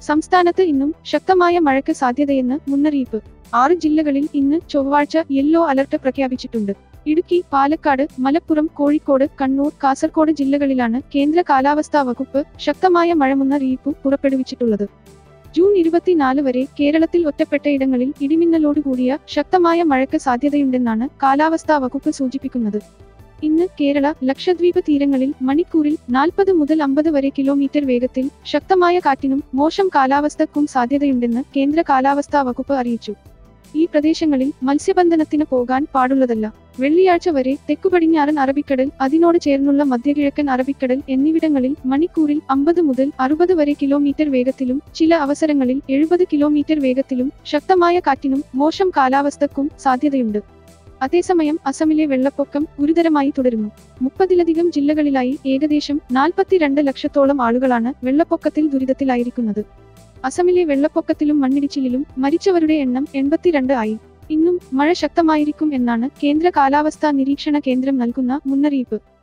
സംസ്ഥാനത്ത് ഇന്നും ശക്തമായ മഴയ്ക്ക് സാധ്യതയെന്ന് മുന്നറിയിപ്പ് ആറ് ജില്ലകളിൽ ഇന്ന് ചൊവ്വാഴ്ച യെല്ലോ അലർട്ട് പ്രഖ്യാപിച്ചിട്ടുണ്ട് ഇടുക്കി പാലക്കാട് മലപ്പുറം കോഴിക്കോട് കണ്ണൂർ കാസർഗോഡ് ജില്ലകളിലാണ് കേന്ദ്ര കാലാവസ്ഥാ വകുപ്പ് ശക്തമായ മഴ മുന്നറിയിപ്പ് പുറപ്പെടുവിച്ചിട്ടുള്ളത് ജൂൺ ഇരുപത്തിനാല് വരെ കേരളത്തിൽ ഒറ്റപ്പെട്ട ഇടങ്ങളിൽ ഇടിമിന്നലോടുകൂടിയ ശക്തമായ മഴയ്ക്ക് സാധ്യതയുണ്ടെന്നാണ് കാലാവസ്ഥാ വകുപ്പ് സൂചിപ്പിക്കുന്നത് ഇന്ന് കേരള ലക്ഷദ്വീപ് തീരങ്ങളിൽ മണിക്കൂറിൽ നാൽപ്പത് മുതൽ അമ്പത് വരെ കിലോമീറ്റർ വേഗത്തിൽ ശക്തമായ കാറ്റിനും മോശം കാലാവസ്ഥക്കും സാധ്യതയുണ്ടെന്ന് കേന്ദ്ര കാലാവസ്ഥാ വകുപ്പ് അറിയിച്ചു ഈ പ്രദേശങ്ങളിൽ മത്സ്യബന്ധനത്തിന് പോകാൻ പാടുള്ളതല്ല വെള്ളിയാഴ്ച വരെ തെക്കുപടിഞ്ഞാറൻ അറബിക്കടൽ അതിനോട് ചേർന്നുള്ള മധ്യകിഴക്കൻ അറബിക്കടൽ എന്നിവിടങ്ങളിൽ മണിക്കൂറിൽ അമ്പത് മുതൽ അറുപത് വരെ കിലോമീറ്റർ വേഗത്തിലും ചില അവസരങ്ങളിൽ എഴുപത് കിലോമീറ്റർ വേഗത്തിലും ശക്തമായ കാറ്റിനും മോശം കാലാവസ്ഥക്കും സാധ്യതയുണ്ട് അതേസമയം അസമിലെ വെള്ളപ്പൊക്കം ഗുരുതരമായി തുടരുന്നു മുപ്പതിലധികം ജില്ലകളിലായി ഏകദേശം നാൽപ്പത്തിരണ്ട് ലക്ഷത്തോളം ആളുകളാണ് വെള്ളപ്പൊക്കത്തിൽ ദുരിതത്തിലായിരിക്കുന്നത് അസമിലെ വെള്ളപ്പൊക്കത്തിലും മണ്ണിടിച്ചിലിലും മരിച്ചവരുടെ എണ്ണം എൺപത്തിരണ്ട് ആയി ഇന്നും മഴ ശക്തമായിരിക്കും എന്നാണ് കേന്ദ്ര കാലാവസ്ഥാ നിരീക്ഷണ കേന്ദ്രം നൽകുന്ന മുന്നറിയിപ്പ്